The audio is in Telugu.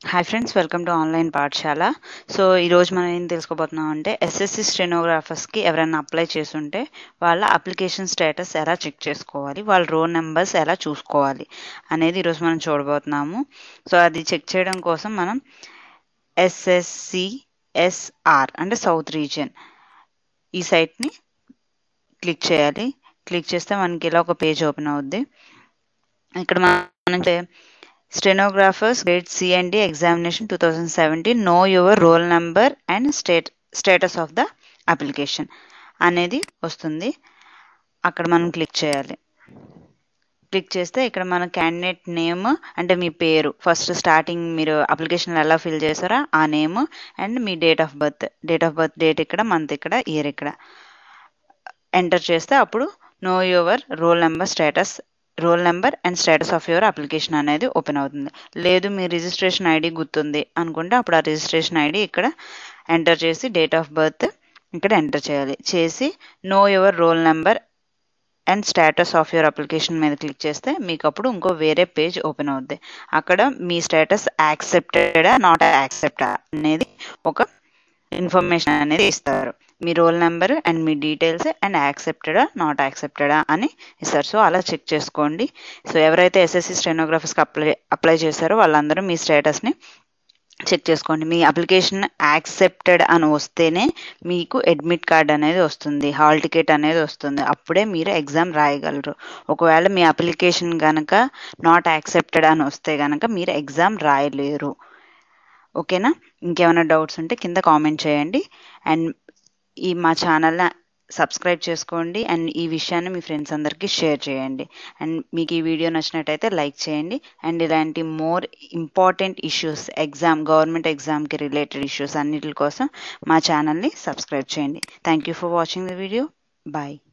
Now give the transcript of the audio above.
hi friends welcome to online పాఠశాల సో ఈరోజు మనం ఏం తెలుసుకోబోతున్నాం అంటే ఎస్ఎస్సి స్టెనోగ్రాఫర్స్కి ఎవరైనా అప్లై చేస్తుంటే వాళ్ళ అప్లికేషన్ స్టేటస్ ఎలా చెక్ చేసుకోవాలి వాళ్ళ రోల్ నెంబర్స్ ఎలా చూసుకోవాలి అనేది ఈరోజు మనం చూడబోతున్నాము సో అది చెక్ చేయడం కోసం మనం ఎస్ఎస్సిఎస్ఆర్ అంటే సౌత్ రీజియన్ ఈ సైట్ని క్లిక్ చేయాలి క్లిక్ చేస్తే మనకి ఇలా ఒక పేజ్ ఓపెన్ అవుద్ది ఇక్కడ మనం stenographers grade CMD examination two thousand seventeen know your roll number and state status of the application అనేది వస్తుంది అక్కడ మనం క్లిక్ చేయాలి క్లిక్ చేస్తే ఇక్కడ మన క్యాండిడేట్ నేమ్ అంటే మీ పేరు ఫస్ట్ స్టార్టింగ్ మీరు అప్లికేషన్లో ఎలా ఫిల్ చేశారో ఆ నేమ్ అండ్ మీ date of birth date of birth date ఇక్కడ మంత్ ఇక్కడ ఇయర్ ఇక్కడ ఎంటర్ చేస్తే అప్పుడు know your roll number status roll number and status of your application అనేది ఓపెన్ అవుతుంది లేదు మీ రిజిస్ట్రేషన్ ఐడి గుర్తుంది అనుకుంటే అప్పుడు ఆ రిజిస్ట్రేషన్ ఐడి ఇక్కడ ఎంటర్ చేసి డేట్ ఆఫ్ బర్త్ ఇక్కడ ఎంటర్ చేయాలి చేసి know your roll number and status of your application మీద క్లిక్ చేస్తే మీకు అప్పుడు ఇంకో వేరే పేజ్ ఓపెన్ అవుద్ది అక్కడ మీ స్టేటస్ యాక్సెప్టెడా నాట్ యాక్సెప్టా అనేది ఒక ఇన్ఫర్మేషన్ అనేది ఇస్తారు మీ రోల్ నెంబర్ అండ్ మీ డీటెయిల్స్ అండ్ యాక్సెప్టెడా నాట్ యాక్సెప్టెడా అని ఇస్తారు సో అలా చెక్ చేసుకోండి సో ఎవరైతే ఎస్ఎస్సి స్టెనోగ్రఫర్స్కి అప్లై అప్లై చేశారో వాళ్ళందరూ మీ స్టేటస్ని చెక్ చేసుకోండి మీ అప్లికేషన్ యాక్సెప్టెడ్ అని వస్తేనే మీకు అడ్మిట్ కార్డ్ అనేది వస్తుంది హాల్ టికెట్ అనేది వస్తుంది అప్పుడే మీరు ఎగ్జామ్ రాయగలరు ఒకవేళ మీ అప్లికేషన్ కనుక నాట్ యాక్సెప్టెడ్ అని వస్తే కనుక మీరు ఎగ్జామ్ రాయలేరు ఓకేనా ఇంకేమైనా డౌట్స్ ఉంటే కింద కామెంట్ చేయండి అండ్ ఈ మా ఛానల్ని సబ్స్క్రైబ్ చేసుకోండి అండ్ ఈ విషయాన్ని మీ ఫ్రెండ్స్ అందరికీ షేర్ చేయండి అండ్ మీకు ఈ వీడియో నచ్చినట్టయితే లైక్ చేయండి అండ్ ఇలాంటి more important issues exam government ఎగ్జామ్కి రిలేటెడ్ ఇష్యూస్ అన్నిటి కోసం మా ఛానల్ని సబ్స్క్రైబ్ చేయండి thank you for watching the video bye